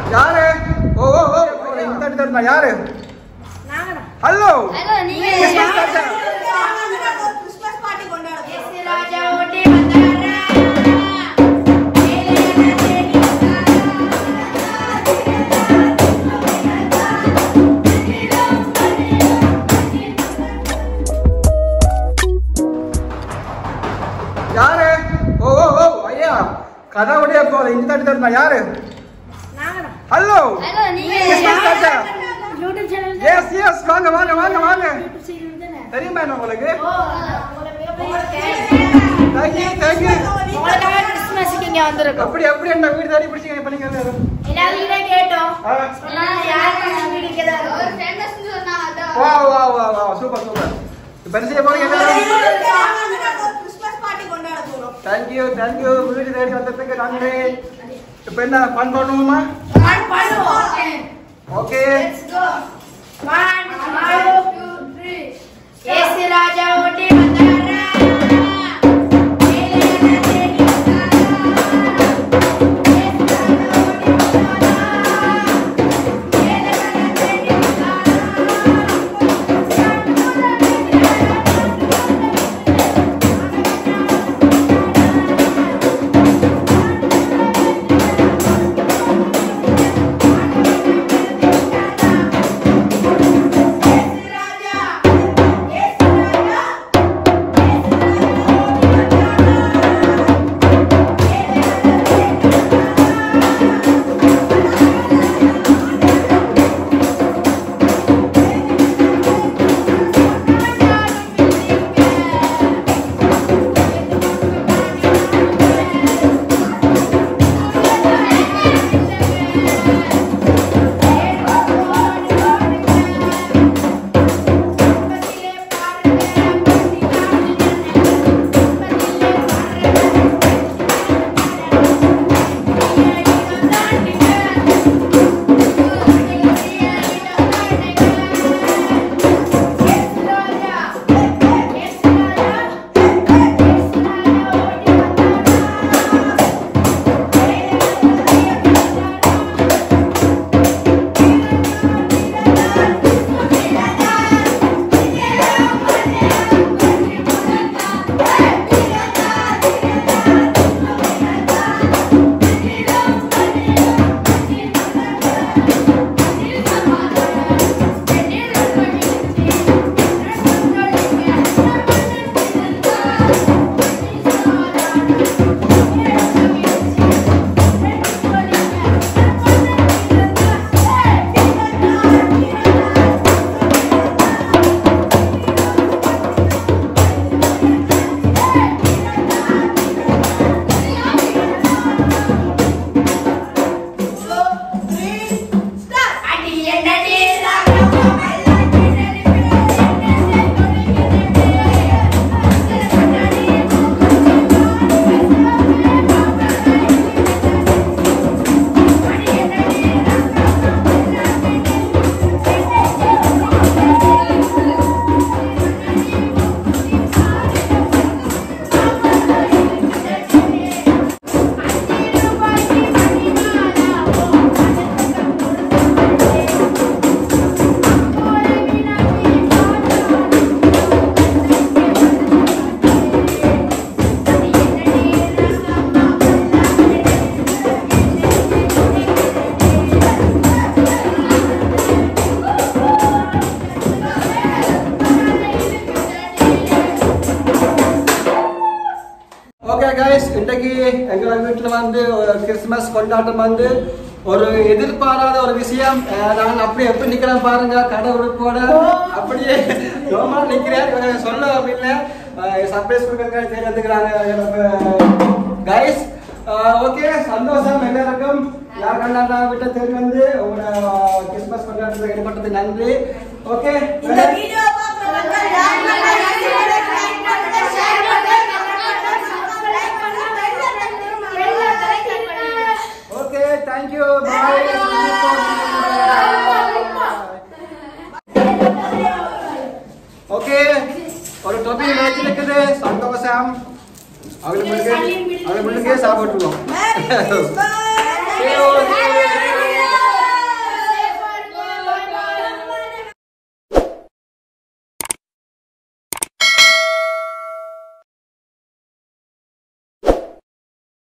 யாரு ஓ ஓ ஓ இந்த தட்டு தட்டுனா யாரு நாங்கடா. ஹலோ ஹலோ, நீங்க கிறிஸ்மஸ் தாத்தா. கிறிஸ்மஸ் பார்ட்டி கொண்டாட எஸ் ராஜா ஓட்டி வந்தாரா. ஏலே தேடி யாரு ஓ ஓ ஓ ஐயா கதை உடைய போல இந்த தட்டு தட்டுனா யாரு நாங்கடா. ஹலோ ஹலோ, நீங்க கிறிஸ்மஸ் தாத்தா. யூடியூப் சேனல் எஸ் எஸ் வாங்க வாங்க வாங்க வாங்க யூடியூப் சேனல் தானே? தெரியுமா என்ன உங்களுக்கு ஓ, உங்களை மிகப்பெரிய fan. தேங்க்யூ தேங்க்யூ உங்களுக்காக கிறிஸ்துமஸ்க்கு இங்க வந்திருக்கோம் அப்படி அப்படி என்ன வீடு தேடி பிடிச்சிங்க பண்ணிங்க எல்லாருக்கிட்ட கேட்டோம் ஆ. சொன்னாங்க, யாருக்கு நம்ம வீடு இங்க தான் இருக்கு. வா வா வா வா சூப்பர் சூப்பர் இப்போ என்ன செய்ய போறீங்க எல்லாரும் கிறிஸ்மஸ் பார்ட்டி கொண்டாட போறோம் தேங்க்யூ தேங்க்யூ வீடு தேடி வந்ததுக்கு நன்றி இப்போ என்ன ஃபன் பண்ணுவோமா okay One, two, three. Yesu Raja ஓட்டி வந்தாரா. ஏலே தேடி வந்தாரா. ஏசு ராஜா ஓட்டி வந்தாரா. ஏலே தேடி ஓகே கைஸ் இன்னைக்கு எங்க வீட்டுல வந்து ஒரு கிறிஸ்மஸ் கொண்டாட்டம் வந்து ஒரு எதிர்பாராத ஒரு விஷயம் அஹ் நான் அப்படியே எப்படி நிக்கிறேன் பாருங்க கடை உடுப்போட அப்படியே ரோமா நிக்கிறேன் இவங்க சொல்ல அப்படின்னு சர்ப்ரைஸ் கொடுக்கறதுக்காக தேடி வந்துக்கிறாங்க கைஸ் ஓகே சந்தோஷம் எல்லாருக்கும் யார் கண்டாண்டா விட்ட தேடி வந்து உங்களோட கிறிஸ்மஸ் கொண்டாட்டத்துக்கு ஈடுபட்டது நன்றி ஓகே இந்த வீடியோ பார்க்குறவங்க லைக் பண்ணுங்க லைக் பண்ணுங்க ஷேர் பண்ணுங்க லைக் பண்ணுங்க லைக் பண்ணுங்க ஓகே தேங்க்யூ பாய் ஓகே ஒரு டொபி மேட்ச் இருக்குது சந்தோஷம் அவங்களுக்கு அவங்களுக்கு சாப்பிட்டுருவோம் மேரி கிறிஸ்மஸ் See you.